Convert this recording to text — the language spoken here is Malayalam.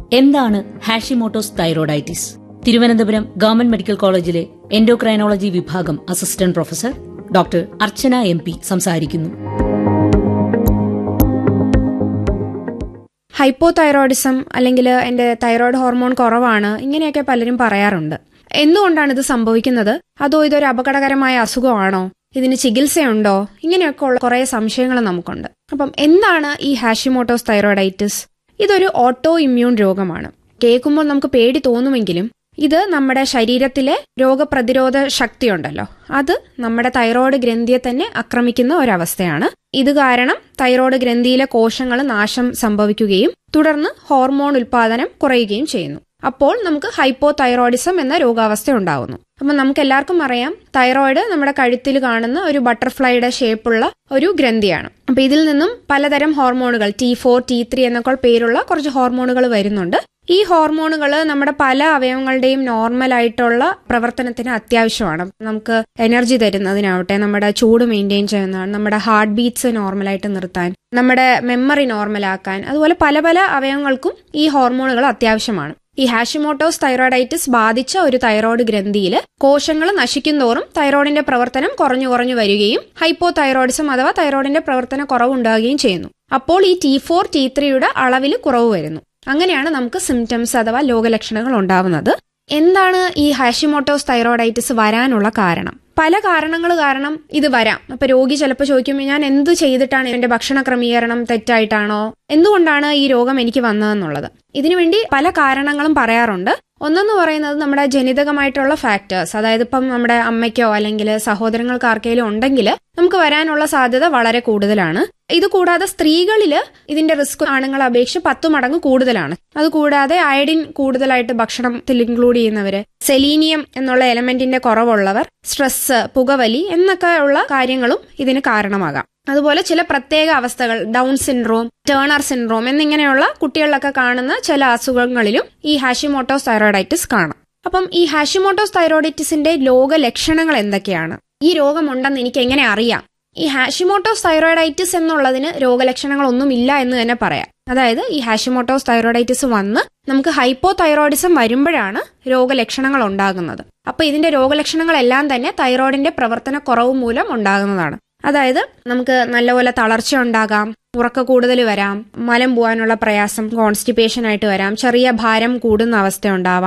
എന്താണ് Hashimoto's thyroiditis Thiruvananthapuram government medical കോളേജിലെ എൻഡോക്രൈനോളജി വിഭാഗം assistant professor doctor Archana M P സംസാരിക്കുന്നു ഹൈപ്പോതൈറോയിഡിസം അല്ലെങ്കിൽ എൻ്റെ തൈറോയ്ഡ് ഹോർമോൺ കുറവാണ് ഇങ്ങനെയൊക്കെ പലരും പറയാറുണ്ട് എന്തുകൊണ്ടാണ് ഇത് സംഭവിക്കുന്നത് അതോ ഇതൊരു അപകടകരമായ അസുഖമാണോ ഇതിന് ചികിത്സയുണ്ടോ ഇങ്ങനെയൊക്കെ ഉള്ള കുറേ സംശയങ്ങൾ നമുക്കുണ്ട് അപ്പം എന്താണ് ഈ ഹാഷിമോട്ടോസ് തൈറോയിഡൈറ്റിസ് ഇതൊരു ഓട്ടോ ഇമ്മ്യൂൺ രോഗമാണ് കേൾക്കുമ്പോൾ നമുക്ക് പേടി തോന്നുമെങ്കിലും ഇത് നമ്മുടെ ശരീരത്തിലെ രോഗപ്രതിരോധ ശക്തിയുണ്ടല്ലോ അത് നമ്മുടെ തൈറോയ്ഡ് ഗ്രന്ഥിയെ തന്നെ ആക്രമിക്കുന്ന ഒരവസ്ഥയാണ് ഇത് കാരണം തൈറോയ്ഡ് ഗ്രന്ഥിയിലെ കോശങ്ങൾ നാശം സംഭവിക്കുകയും തുടർന്ന് ഹോർമോൺ ഉൽപാദനം കുറയുകയും ചെയ്യുന്നു അപ്പോൾ നമുക്ക് ഹൈപ്പോ തൈറോയിഡിസം എന്ന രോഗാവസ്ഥ ഉണ്ടാവുന്നു അപ്പം നമുക്ക് എല്ലാവർക്കും അറിയാം തൈറോയിഡ് നമ്മുടെ കഴുത്തിൽ കാണുന്ന ഒരു ബട്ടർഫ്ലൈയുടെ ഷേപ്പുള്ള ഒരു ഗ്രന്ഥിയാണ് അപ്പൊ ഇതിൽ നിന്നും പലതരം ഹോർമോണുകൾ ടി ഫോർ ടി ത്രീ എന്നൊക്കെ പേരുള്ള കുറച്ച് ഹോർമോണുകൾ വരുന്നുണ്ട് ഈ ഹോർമോണുകൾ നമ്മുടെ പല അവയവങ്ങളുടെയും നോർമൽ ആയിട്ടുള്ള പ്രവർത്തനത്തിന് അത്യാവശ്യമാണ് നമുക്ക് എനർജി തരുന്നതിനാവട്ടെ നമ്മുടെ ചൂട് മെയിൻറ്റെയിൻ ചെയ്യുന്നതാണ് നമ്മുടെ ഹാർട്ട് ബീറ്റ്സ് നോർമലായിട്ട് നിർത്താൻ നമ്മുടെ മെമ്മറി നോർമലാക്കാൻ അതുപോലെ പല പല അവയവങ്ങൾക്കും ഈ ഹോർമോണുകൾ അത്യാവശ്യമാണ് ഈ ഹാഷിമോട്ടോസ് തൈറോയിഡൈറ്റിസ് ബാധിച്ച ഒരു തൈറോയ്ഡ് ഗ്രന്ഥിയിൽ കോശങ്ങൾ നശിക്കുന്തോറും തൈറോയിഡിന്റെ പ്രവർത്തനം കുറഞ്ഞു കുറഞ്ഞു വരികയും ഹൈപ്പോ തൈറോയിഡിസം അഥവാ തൈറോയിഡിന്റെ പ്രവർത്തന കുറവുണ്ടാകുകയും ചെയ്യുന്നു അപ്പോൾ ഈ ടി ഫോർ ടി ത്രീയുടെ അളവിൽ കുറവ് വരുന്നു അങ്ങനെയാണ് നമുക്ക് സിംറ്റംസ് അഥവാ രോഗലക്ഷണങ്ങൾ ഉണ്ടാവുന്നത് എന്താണ് ഈ ഹാഷിമോട്ടോസ് തൈറോയിഡൈറ്റിസ് വരാനുള്ള കാരണം പല കാരണങ്ങൾ കാരണം ഇത് വരാം അപ്പൊ രോഗി ചിലപ്പോൾ ചോദിക്കുമ്പോൾ ഞാൻ എന്ത് ചെയ്തിട്ടാണ് എന്റെ ഭക്ഷണ ക്രമീകരണം തെറ്റായിട്ടാണോ എന്തുകൊണ്ടാണ് ഈ രോഗം എനിക്ക് വന്നതെന്നുള്ളത് ഇതിനുവേണ്ടി പല കാരണങ്ങളും പറയാറുണ്ട് ഒന്നെന്ന് പറയുന്നത് നമ്മുടെ ജനിതകമായിട്ടുള്ള ഫാക്ടേഴ്സ് അതായത് ഇപ്പം നമ്മുടെ അമ്മയ്ക്കോ അല്ലെങ്കിൽ സഹോദരങ്ങൾക്ക് ആർക്കെങ്കിലും ഉണ്ടെങ്കിൽ നമുക്ക് വരാനുള്ള സാധ്യത വളരെ കൂടുതലാണ് ഇത് കൂടാതെ സ്ത്രീകളിൽ ഇതിന്റെ റിസ്ക് ആണുങ്ങളെ അപേക്ഷിച്ച് പത്തു മടങ്ങ് കൂടുതലാണ് അതുകൂടാതെ അയഡിൻ കൂടുതലായിട്ട് ഭക്ഷണത്തിൽ ഇൻക്ലൂഡ് ചെയ്യുന്നവര് സെലീനിയം എന്നുള്ള എലമെന്റിന്റെ കുറവുള്ളവർ സ്ട്രെസ് പുകവലി എന്നൊക്കെ ഉള്ള കാര്യങ്ങളും ഇതിന് കാരണമാകാം അതുപോലെ ചില പ്രത്യേക അവസ്ഥകൾ ഡൗൺ സിൻഡ്രോം ടേണർ സിൻഡ്രോം എന്നിങ്ങനെയുള്ള കുട്ടികളിലൊക്കെ കാണുന്ന ചില അസുഖങ്ങളിലും ഈ ഹാഷിമോട്ടോസ് തൈറോയിഡൈറ്റിസ് കാണാം അപ്പം ഈ ഹാഷിമോട്ടോസ് തൈറോയിഡൈറ്റിസിന്റെ ലോക ലക്ഷണങ്ങൾ എന്തൊക്കെയാണ് ഈ രോഗമുണ്ടെന്ന് എനിക്ക് എങ്ങനെ അറിയാം ഈ ഹാഷിമോട്ടോസ് തൈറോയിഡൈറ്റിസ് എന്നുള്ളതിന് രോഗലക്ഷണങ്ങളൊന്നും ഇല്ല എന്ന് തന്നെ പറയാം അതായത് ഈ ഹാഷിമോട്ടോസ് തൈറോയിഡൈറ്റിസ് വന്ന് നമുക്ക് ഹൈപ്പോ തൈറോയിഡിസം വരുമ്പോഴാണ് രോഗലക്ഷണങ്ങൾ ഉണ്ടാകുന്നത് അപ്പൊ ഇതിന്റെ രോഗലക്ഷണങ്ങളെല്ലാം തന്നെ തൈറോയിഡിന്റെ പ്രവർത്തന കുറവ് മൂലം ഉണ്ടാകുന്നതാണ് അതായത് നമുക്ക് നല്ലപോലെ തളർച്ച ഉണ്ടാകാം ഉറക്ക കൂടുതൽ വരാം മലം പോകാനുള്ള പ്രയാസം കോൺസ്റ്റിപ്പേഷൻ ആയിട്ട് വരാം ചെറിയ ഭാരം കൂടുന്ന അവസ്ഥ ഉണ്ടാവാം